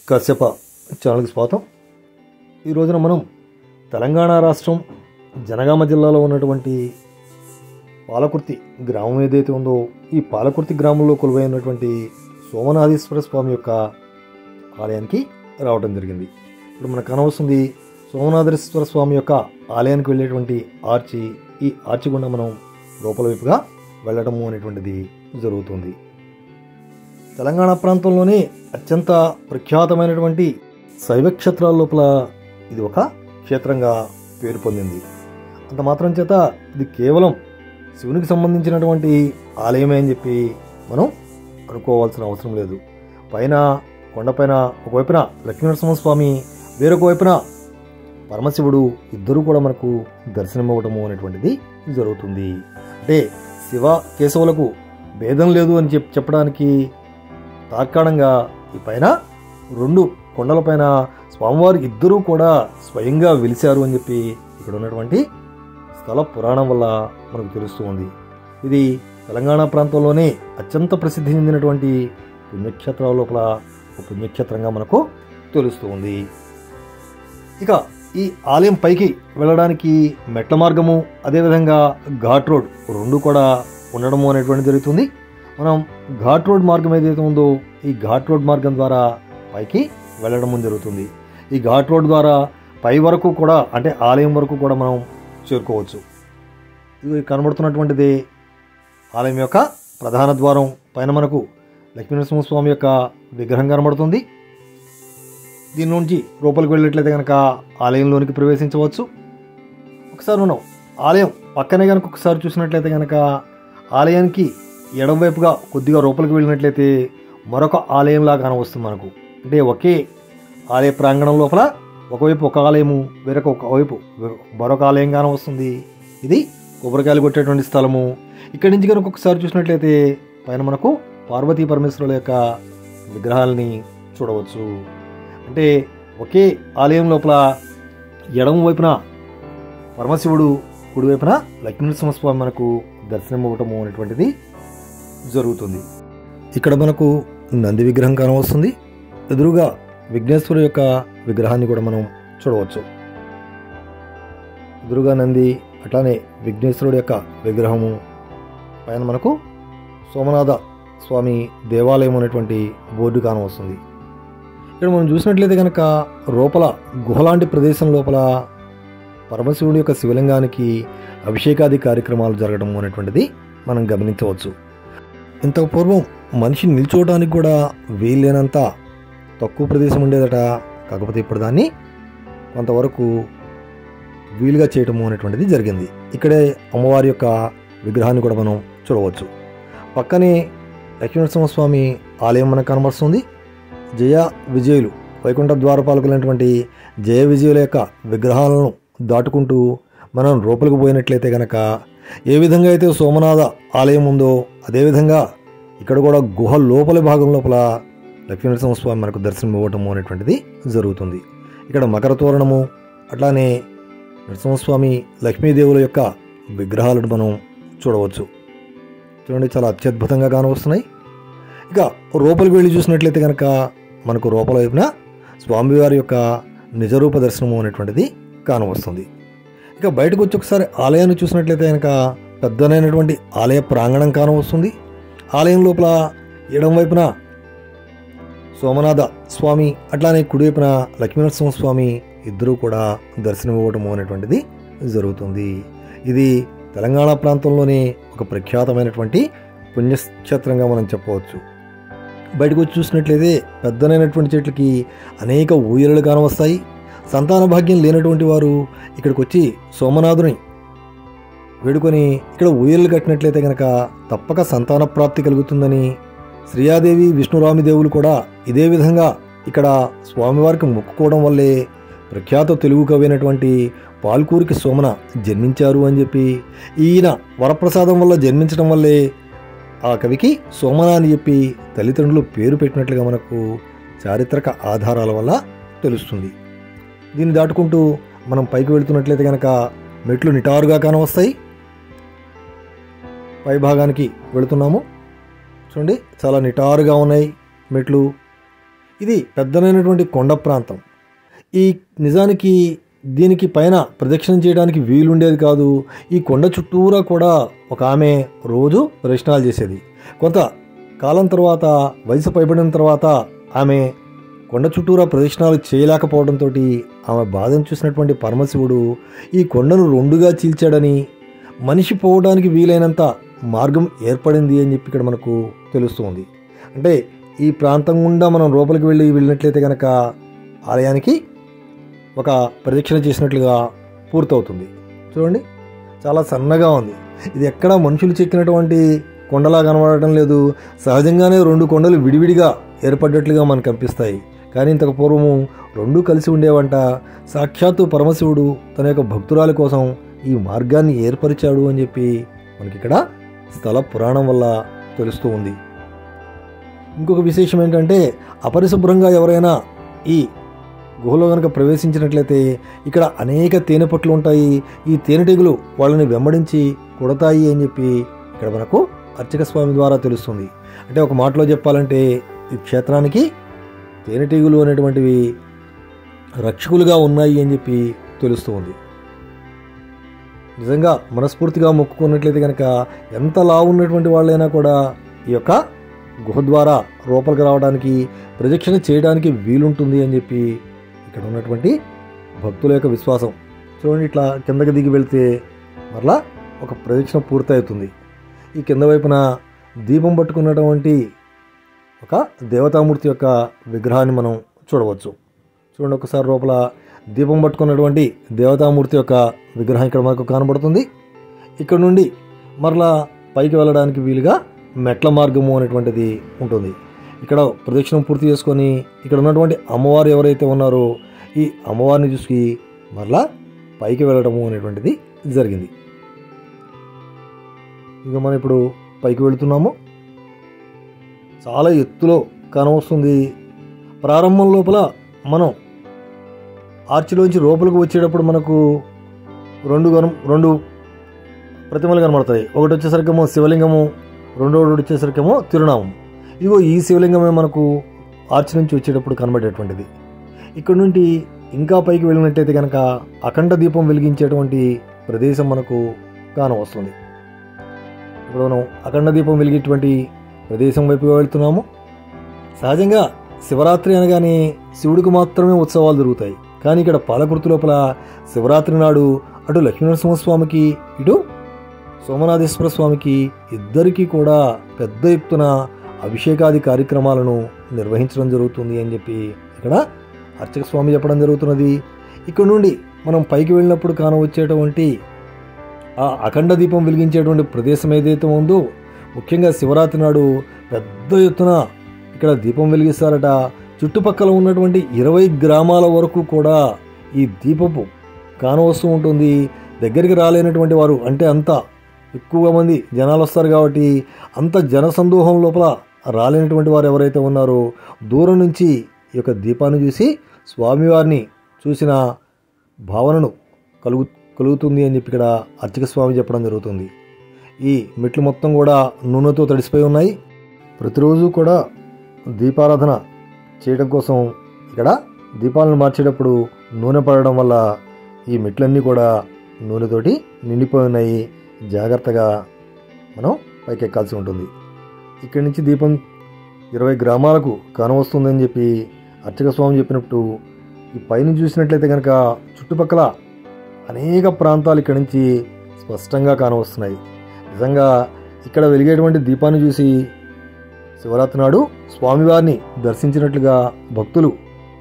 కశ్యప ఛానల్కి స్వాగతం ఈ రోజున మనం తెలంగాణ రాష్ట్రం జనగామ జిల్లాలో ఉన్నటువంటి పాలకుర్తి గ్రామం ఏదైతే ఉందో ఈ పాలకుర్తి గ్రామంలో కొలువై ఉన్నటువంటి సోమనాథేశ్వర స్వామి యొక్క ఆలయానికి రావడం జరిగింది ఇప్పుడు మనకు కనవస్తుంది సోమనాథేశ్వర స్వామి యొక్క ఆలయానికి వెళ్ళేటువంటి ఆర్చి ఈ ఆర్చి గుండా మనం లోపల వైపుగా వెళ్ళడము అనేటువంటిది జరుగుతుంది తెలంగాణ ప్రాంతంలోనే అత్యంత ప్రఖ్యాతమైనటువంటి శైవ క్షేత్రాల లోపల ఇది ఒక క్షేత్రంగా పేరు పొందింది అంత మాత్రం చేత ఇది కేవలం శివునికి సంబంధించినటువంటి ఆలయమే అని చెప్పి మనం అనుకోవాల్సిన అవసరం లేదు పైన కొండపైన ఒకవైపున లక్ష్మీనరసింహ స్వామి వేరొక వైపున పరమశివుడు ఇద్దరు కూడా మనకు దర్శనమివ్వటము అనేటువంటిది జరుగుతుంది అంటే శివ కేశవులకు భేదం లేదు అని చెప్పి చెప్పడానికి తార్కాణంగా ఈ పైన రెండు కొండలపైన స్వామివారు ఇద్దరూ కూడా స్వయంగా వెలిశారు అని చెప్పి ఇక్కడ ఉన్నటువంటి స్థల పురాణం వల్ల మనకు తెలుస్తూ ఉంది ఇది తెలంగాణ ప్రాంతంలోనే అత్యంత ప్రసిద్ధి చెందినటువంటి పుణ్యక్షేత్రాల లోపల ఒక పుణ్యక్షేత్రంగా మనకు తెలుస్తూ ఉంది ఇక ఈ ఆలయం పైకి వెళ్ళడానికి మెట్ల మార్గము అదేవిధంగా ఘాట్ రోడ్ రెండు కూడా ఉండడము అనేటువంటి జరుగుతుంది మనం ఘాట్ రోడ్ మార్గం ఏదైతే ఉందో ఈ ఘాట్ రోడ్ మార్గం ద్వారా పైకి వెళ్ళడం జరుగుతుంది ఈ ఘాట్ రోడ్ ద్వారా పై వరకు కూడా అంటే ఆలయం వరకు కూడా మనం చేరుకోవచ్చు ఇది కనబడుతున్నటువంటిది ఆలయం యొక్క ప్రధాన ద్వారం పైన మనకు లక్ష్మీనరసింహస్వామి యొక్క విగ్రహం కనబడుతుంది దీని నుంచి లోపలికి వెళ్ళినట్లయితే కనుక ఆలయంలోనికి ప్రవేశించవచ్చు ఒకసారి మనం ఆలయం పక్కనే కనుక ఒకసారి చూసినట్లయితే కనుక ఆలయానికి ఎడమవైపుగా కొద్దిగా లోపలికి వెళ్ళినట్లయితే మరొక ఆలయంలా కానవస్తుంది మనకు అంటే ఒకే ఆలయ ప్రాంగణం లోపల ఒకవైపు ఒక ఆలయము వేరొక ఒకవైపు మరొక ఆలయం కానవస్తుంది ఇది కొబ్బరికాయలు కొట్టేటువంటి స్థలము ఇక్కడి నుంచి కనుక ఒకసారి చూసినట్లయితే పైన మనకు పార్వతీ పరమేశ్వరుల యొక్క విగ్రహాలని చూడవచ్చు అంటే ఒకే ఆలయం లోపల ఎడమ వైపున పరమశివుడు కుడివైపున లక్ష్మీనరసింహస్వామి మనకు దర్శనం ఇవ్వటము అనేటువంటిది జరుగుతుంది ఇక్కడ మనకు నంది విగ్రహం కానవస్తుంది ఎదురుగా విఘ్నేశ్వరు యొక్క విగ్రహాన్ని కూడా మనం చూడవచ్చు ఎదురుగా నంది అట్లానే విఘ్నేశ్వరుడు యొక్క విగ్రహము పైన మనకు సోమనాథ స్వామి దేవాలయం అనేటువంటి బోర్డు కానవస్తుంది ఇక్కడ మనం చూసినట్లయితే కనుక లోపల గుహలాంటి ప్రదేశం లోపల పరమశివుడి యొక్క శివలింగానికి అభిషేకాది కార్యక్రమాలు జరగడం అనేటువంటిది మనం గమనించవచ్చు ఇంతకు పూర్వం మనిషి నిల్చోవడానికి కూడా వీల్లేనంత తక్కువ ప్రదేశం ఉండేదట కాకపోతే ఇప్పుడు దాన్ని కొంతవరకు వీలుగా చేయటము అనేటువంటిది జరిగింది ఇక్కడే అమ్మవారి యొక్క విగ్రహాన్ని కూడా మనం చూడవచ్చు పక్కనే లక్ష్మీనరసింహస్వామి ఆలయం మనకు కనబడుతుంది జయ విజయులు వైకుంఠ ద్వారపాలకులైనటువంటి జయ విజయుల యొక్క విగ్రహాలను దాటుకుంటూ మనం లోపలికి పోయినట్లయితే కనుక ఏ విధంగా అయితే సోమనాథ ఆలయం ఉందో అదేవిధంగా ఇక్కడ కూడా గుహ లోపలి భాగం లోపల లక్ష్మీనరసింహస్వామి మనకు దర్శనం ఇవ్వటము అనేటువంటిది జరుగుతుంది ఇక్కడ మకర తోరణము అట్లానే నరసింహస్వామి లక్ష్మీదేవుల యొక్క విగ్రహాలను మనం చూడవచ్చు చూడండి చాలా అత్యద్భుతంగా కానవస్తున్నాయి ఇక లోపలికి వెళ్ళి చూసినట్లయితే కనుక మనకు లోపల వైపున స్వామివారి యొక్క నిజరూప దర్శనము అనేటువంటిది కానవస్తుంది ఇక బయటకు వచ్చి ఒకసారి ఆలయాన్ని చూసినట్లయితే కనుక పెద్దనైనటువంటి ఆలయ ప్రాంగణం కానవస్తుంది ఆలయం లోపల ఎడం వైపున సోమనాథ స్వామి అట్లానే కుడివైపున లక్ష్మీనరసింహ స్వామి ఇద్దరూ కూడా దర్శనం ఇవ్వటము అనేటువంటిది జరుగుతుంది ఇది తెలంగాణ ప్రాంతంలోనే ఒక ప్రఖ్యాతమైనటువంటి పుణ్యక్షేత్రంగా మనం చెప్పవచ్చు బయటకు వచ్చి చూసినట్లయితే పెద్దనైనటువంటి చెట్లకి అనేక ఊయలలు కానవస్తాయి సంతాన భాగ్యం లేనటువంటి వారు ఇక్కడికి వచ్చి సోమనాథుని వేడుకొని ఇక్కడ ఊయలు కట్టినట్లయితే కనుక తప్పక సంతాన ప్రాప్తి కలుగుతుందని శ్రీయాదేవి విష్ణురామిదేవులు కూడా ఇదే విధంగా ఇక్కడ స్వామివారికి మొక్కుకోవడం వల్లే ప్రఖ్యాత తెలుగు కవి అయినటువంటి పాల్కూరికి సోమన జన్మించారు అని చెప్పి ఈయన వరప్రసాదం వల్ల జన్మించడం వల్లే ఆ కవికి సోమన అని చెప్పి తల్లిదండ్రులు పేరు పెట్టినట్లుగా మనకు చారిత్రక ఆధారాల వల్ల తెలుస్తుంది దీన్ని దాటుకుంటూ మనం పైకి వెళుతున్నట్లయితే కనుక మెట్లు నిటారుగా కానవస్తాయి పై భాగానికి వెళుతున్నాము చూడండి చాలా నిటారుగా ఉన్నాయి మెట్లు ఇది పెద్దనైనటువంటి కొండ ప్రాంతం ఈ నిజానికి దీనికి పైన ప్రదక్షిణం చేయడానికి వీలుండేది కాదు ఈ కొండ చుట్టూరా కూడా ఒక ఆమె రోజు ప్రదక్షిణాలు చేసేది కొంత కాలం తర్వాత వయసు పైబడిన తర్వాత ఆమె కొండ చుట్టూరా ప్రదక్షిణాలు చేయలేకపోవడంతో ఆమె బాధను చూసినటువంటి పరమశివుడు ఈ కొండను రెండుగా చీల్చాడని మనిషి పోవడానికి వీలైనంత మార్గం ఏర్పడింది అని చెప్పి ఇక్కడ మనకు తెలుస్తుంది అంటే ఈ ప్రాంతం గుండా మనం లోపలికి వెళ్ళి వెళ్ళినట్లయితే కనుక ఆలయానికి ఒక ప్రదక్షిణ చేసినట్లుగా పూర్తవుతుంది చూడండి చాలా సన్నగా ఉంది ఇది ఎక్కడ మనుషులు చెక్కినటువంటి కొండలా కనబడటం లేదు సహజంగానే రెండు కొండలు విడివిడిగా ఏర్పడ్డట్లుగా మనకు కనిపిస్తాయి కానీ ఇంతకు పూర్వము రెండూ కలిసి ఉండేవంట సాక్షాత్తు పరమశివుడు తన యొక్క భక్తురాలి కోసం ఈ మార్గాన్ని ఏర్పరిచాడు అని చెప్పి మనకి ఇక్కడ స్థల పురాణం వల్ల తెలుస్తూ ఉంది ఇంకొక విశేషం ఏంటంటే అపరిశుభ్రంగా ఎవరైనా ఈ గుహలో కనుక ప్రవేశించినట్లయితే ఇక్కడ అనేక తేనెపట్లు ఉంటాయి ఈ తేనెటీగలు వాళ్ళని వెంబడించి కొడతాయి అని చెప్పి ఇక్కడ మనకు అర్చక స్వామి ద్వారా తెలుస్తుంది అంటే ఒక మాటలో చెప్పాలంటే ఈ క్షేత్రానికి తేనెటీగలు అనేటువంటివి రక్షకులుగా ఉన్నాయి అని చెప్పి తెలుస్తూ ఉంది నిజంగా మనస్ఫూర్తిగా మొక్కుకున్నట్లయితే కనుక ఎంత లావు ఉన్నటువంటి వాళ్ళైనా కూడా ఈ యొక్క గుహ ద్వారా లోపలికి రావడానికి ప్రదక్షిణ చేయడానికి వీలుంటుంది అని చెప్పి ఇక్కడ ఉన్నటువంటి భక్తుల యొక్క విశ్వాసం చూడండి ఇట్లా కిందకి దిగి వెళ్తే మరలా ఒక ప్రదక్షిణ పూర్తవుతుంది ఈ కింద వైపున దీపం పట్టుకున్నటువంటి ఒక దేవతామూర్తి యొక్క విగ్రహాన్ని మనం చూడవచ్చు చూడండి ఒకసారి లోపల దీపం పట్టుకున్నటువంటి దేవతామూర్తి యొక్క విగ్రహం ఇక్కడ మనకు కనబడుతుంది ఇక్కడ నుండి మరలా పైకి వెళ్ళడానికి వీలుగా మెట్ల మార్గము అనేటువంటిది ఉంటుంది ఇక్కడ ప్రదక్షిణం పూర్తి చేసుకొని ఇక్కడ ఉన్నటువంటి అమ్మవారు ఎవరైతే ఉన్నారో ఈ అమ్మవారిని చూసి మరలా పైకి వెళ్ళడము అనేటువంటిది జరిగింది ఇక మనం ఇప్పుడు పైకి వెళుతున్నాము చాలా ఎత్తులో కనవస్తుంది ప్రారంభం లోపల మనం ఆర్చిలోంచి లోపలికి వచ్చేటప్పుడు మనకు రెండు గనం రెండు ప్రతిమలు కనబడతాయి ఒకటి వచ్చేసరికేమో శివలింగము రెండోది వచ్చేసరికేమో తిరునామం ఇదిగో ఈ శివలింగమే మనకు ఆర్చి నుంచి వచ్చేటప్పుడు కనబడేటువంటిది ఇక్కడ నుండి ఇంకా పైకి వెళ్ళినట్టయితే కనుక అఖండ దీపం వెలిగించేటువంటి ప్రదేశం మనకు కానవస్తుంది ఇప్పుడు మనం అఖండ దీపం వెలిగేటువంటి ప్రదేశం వైపుగా వెళ్తున్నాము సహజంగా శివరాత్రి అనగానే శివుడికి మాత్రమే ఉత్సవాలు జరుగుతాయి కానీ ఇక్కడ పాలకృతి లోపల శివరాత్రి నాడు అటు లక్ష్మీనరసింహస్వామికి ఇటు సోమనాథేశ్వర స్వామికి ఇద్దరికీ కూడా పెద్ద ఎత్తున అభిషేకాది కార్యక్రమాలను నిర్వహించడం జరుగుతుంది అని చెప్పి ఇక్కడ అర్చక స్వామి చెప్పడం జరుగుతున్నది ఇక్కడ నుండి మనం పైకి వెళ్ళినప్పుడు కానవచ్చేటువంటి ఆ అఖండ దీపం వెలిగించేటువంటి ప్రదేశం ఏదైతే ఉందో ముఖ్యంగా శివరాత్రి నాడు పెద్ద ఎత్తున ఇక్కడ దీపం వెలిగిస్తారట చుట్టుపక్కల ఉన్నటువంటి ఇరవై గ్రామాల వరకు కూడా ఈ దీపపు కానవస్తూ ఉంటుంది దగ్గరికి రాలేనటువంటి వారు అంటే అంత ఎక్కువ మంది జనాలు వస్తారు కాబట్టి అంత జనసందోహం లోపల రాలేనటువంటి వారు ఎవరైతే ఉన్నారో దూరం నుంచి ఈ యొక్క దీపాన్ని చూసి స్వామివారిని చూసిన భావనను కలుగు కలుగుతుంది అని చెప్పి ఇక్కడ అర్చక స్వామి చెప్పడం జరుగుతుంది ఈ మెట్లు మొత్తం కూడా నూనెతో తడిసిపోయి ఉన్నాయి ప్రతిరోజు కూడా దీపారాధన చేయడం కోసం ఇక్కడ దీపాలను మార్చేటప్పుడు నూనె పడడం వల్ల ఈ మెట్లన్నీ కూడా నూనెతోటి నిండిపోయి ఉన్నాయి జాగ్రత్తగా మనం పైకి ఎక్కాల్సి ఉంటుంది ఇక్కడి నుంచి దీపం ఇరవై గ్రామాలకు కానవస్తుందని చెప్పి అర్చక స్వామి చెప్పినట్టు ఈ పైన చూసినట్లయితే కనుక చుట్టుపక్కల అనేక ప్రాంతాలు ఇక్కడి నుంచి స్పష్టంగా కానవస్తున్నాయి నిజంగా ఇక్కడ వెలిగేటువంటి దీపాన్ని చూసి శివరాత్రి నాడు స్వామివారిని దర్శించినట్లుగా భక్తులు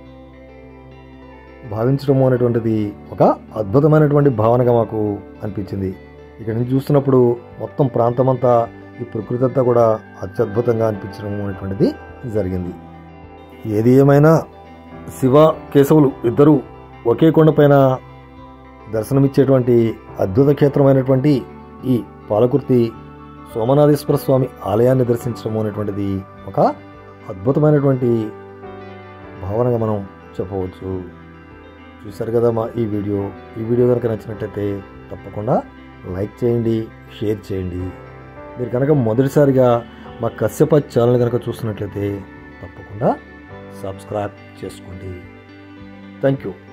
భావించడము అనేటువంటిది ఒక అద్భుతమైనటువంటి భావనగా మాకు అనిపించింది ఇక్కడ నుంచి చూస్తున్నప్పుడు మొత్తం ప్రాంతమంతా ఈ ప్రకృతి అంతా కూడా అత్యద్భుతంగా అనిపించడం అనేటువంటిది జరిగింది ఏది ఏమైనా శివ కేశవులు ఇద్దరు ఒకే కొండపైన దర్శనమిచ్చేటువంటి అద్భుత క్షేత్రమైనటువంటి ఈ పాలకుర్తి సోమనాథేశ్వర స్వామి ఆలయాన్ని దర్శించడం అనేటువంటిది ఒక అద్భుతమైనటువంటి భావనగా మనం చెప్పవచ్చు చూశారు కదా మా ఈ వీడియో ఈ వీడియో కనుక నచ్చినట్లయితే తప్పకుండా లైక్ చేయండి షేర్ చేయండి మీరు కనుక మొదటిసారిగా మా కశ్యప ఛానల్ కనుక చూస్తున్నట్లయితే తప్పకుండా సబ్స్క్రైబ్ చేసుకోండి థ్యాంక్ యూ